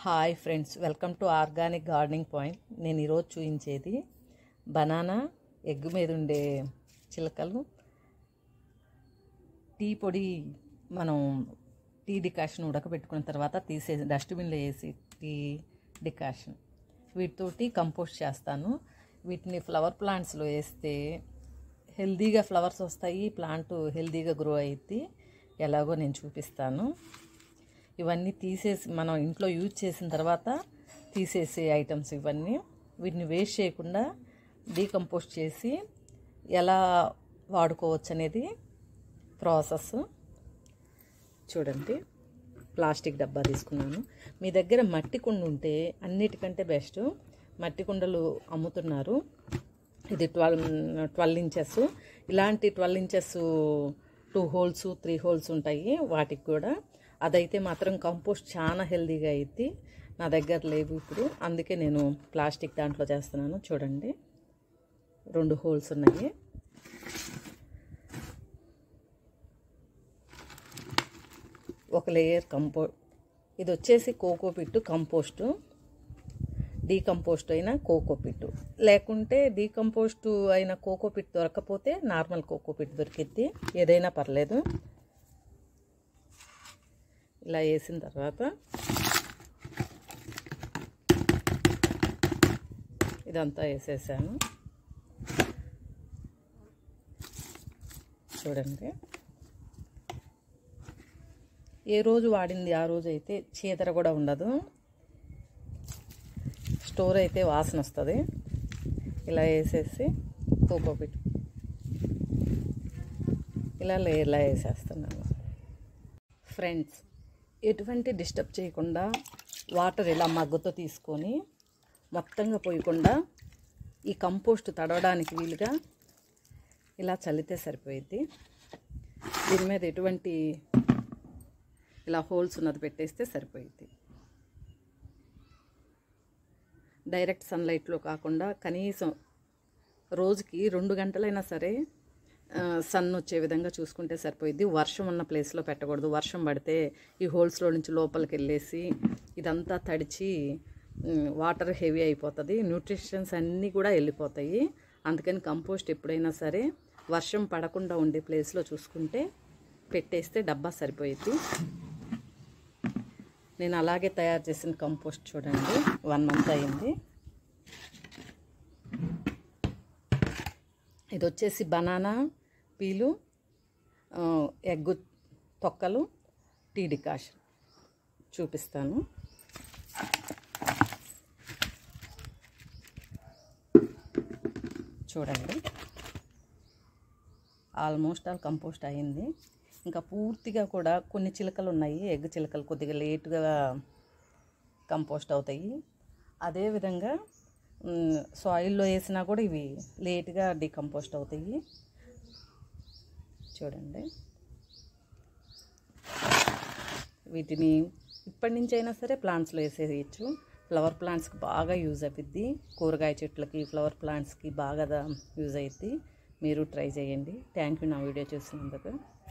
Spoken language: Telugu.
hi friends welcome to organic gardening point నేను ఈరోజు చూపించేది బనానా ఎగ్ మీద ఉండే చిలకలు టీ పొడి మనం టీ డికాషన్ ఉడకబెట్టుకున్న తర్వాత తీసేసి డస్ట్బిన్లో వేసి టీ డికాషన్ వీటితోటి కంపోస్ట్ చేస్తాను వీటిని ఫ్లవర్ ప్లాంట్స్లో వేస్తే హెల్దీగా ఫ్లవర్స్ వస్తాయి ప్లాంట్ హెల్దీగా గ్రో అయ్యిద్ది ఎలాగో నేను చూపిస్తాను ఇవన్నీ తీసేసి మనం ఇంట్లో యూజ్ చేసిన తర్వాత తీసేసే ఐటమ్స్ ఇవన్నీ వీటిని వేస్ట్ చేయకుండా డీకంపోస్ట్ చేసి ఎలా వాడుకోవచ్చు అనేది ప్రాసెస్ చూడండి ప్లాస్టిక్ డబ్బా తీసుకున్నాను మీ దగ్గర మట్టి కుండ ఉంటే అన్నిటికంటే బెస్ట్ మట్టి కుండలు అమ్ముతున్నారు ఇది ట్వెల్వ్ ట్వెల్వ్ ఇంచెస్ ఇలాంటి twelve inches two holes three holes ఉంటాయి వాటికి కూడా అదైతే మాత్రం కంపోస్ట్ చాలా హెల్దీగా అయింది నా దగ్గర లేవు ఇప్పుడు అందుకే నేను ప్లాస్టిక్ దాంట్లో చేస్తున్నాను చూడండి రెండు హోల్స్ ఉన్నాయి ఒక లేయర్ కంపో ఇది వచ్చేసి కోకో పిట్టు కంపోస్టు డీకంపోస్ట్ అయిన కోకో పిట్టు లేకుంటే డీకంపోస్ట్ అయిన కోకో పిట్ దొరకపోతే నార్మల్ కోకో పిట్ దొరికిద్ది ఏదైనా పర్లేదు ఇలా వేసిన తర్వాత ఇదంతా వేసేసాను చూడండి ఏ రోజు వాడింది ఆ రోజు అయితే చీదర కూడా ఉండదు స్టోర్ అయితే వాసన వస్తుంది ఇలా వేసేసి కోకోపిట్ ఇలా ఇలా వేసేస్తున్నాను ఫ్రెండ్స్ ఎటువంటి డిస్టర్బ్ చేయకుండా వాటర్ ఇలా మగ్గుతో తీసుకొని మొత్తంగా పోయకుండా ఈ కంపోస్ట్ తడవడానికి వీలుగా ఇలా చల్లితే సరిపోయిద్ది దీని మీద ఎటువంటి ఇలా హోల్స్ ఉన్నది పెట్టేస్తే సరిపోయిద్ది డైరెక్ట్ సన్లైట్లో కాకుండా కనీసం రోజుకి రెండు గంటలైనా సరే సన్ వచ్చే విధంగా చూసుకుంటే సరిపోయిద్ది వర్షం ఉన్న ప్లేస్లో పెట్టకూడదు వర్షం పడితే ఈ హోల్స్లో నుంచి లోపలికి వెళ్ళేసి ఇదంతా తడిచి వాటర్ హెవీ అయిపోతుంది న్యూట్రిషన్స్ అన్నీ కూడా వెళ్ళిపోతాయి అందుకని కంపోస్ట్ ఎప్పుడైనా సరే వర్షం పడకుండా ఉండే ప్లేస్లో చూసుకుంటే పెట్టేస్తే డబ్బా సరిపోయిద్ది నేను అలాగే తయారు చేసిన కంపోస్ట్ చూడండి వన్ మంత్ అయింది ఇది వచ్చేసి బనానా పీలు ఎగ్గు తొక్కలు టీ డికాషన్ చూపిస్తాను చూడండి ఆల్మోస్ట్ ఆల్ కంపోస్ట్ అయింది ఇంకా పూర్తిగా కూడా కొన్ని చిలకలు ఉన్నాయి ఎగ్ చిలకలు కొద్దిగా లేటుగా కంపోస్ట్ అవుతాయి అదేవిధంగా సాయిల్లో వేసినా కూడా ఇవి లేట్గా డికంపోస్ట్ అవుతాయి చూడండి వీటిని ఇప్పటి నుంచి అయినా సరే ప్లాంట్స్లో వేసేయచ్చు ఫ్లవర్ ప్లాంట్స్కి బాగా యూజ్ అవుద్ది కూరగాయ చెట్లకి ఫ్లవర్ ప్లాంట్స్కి బాగా యూజ్ అవుద్ది మీరు ట్రై చేయండి థ్యాంక్ యూ నా వీడియో చూసినందుకు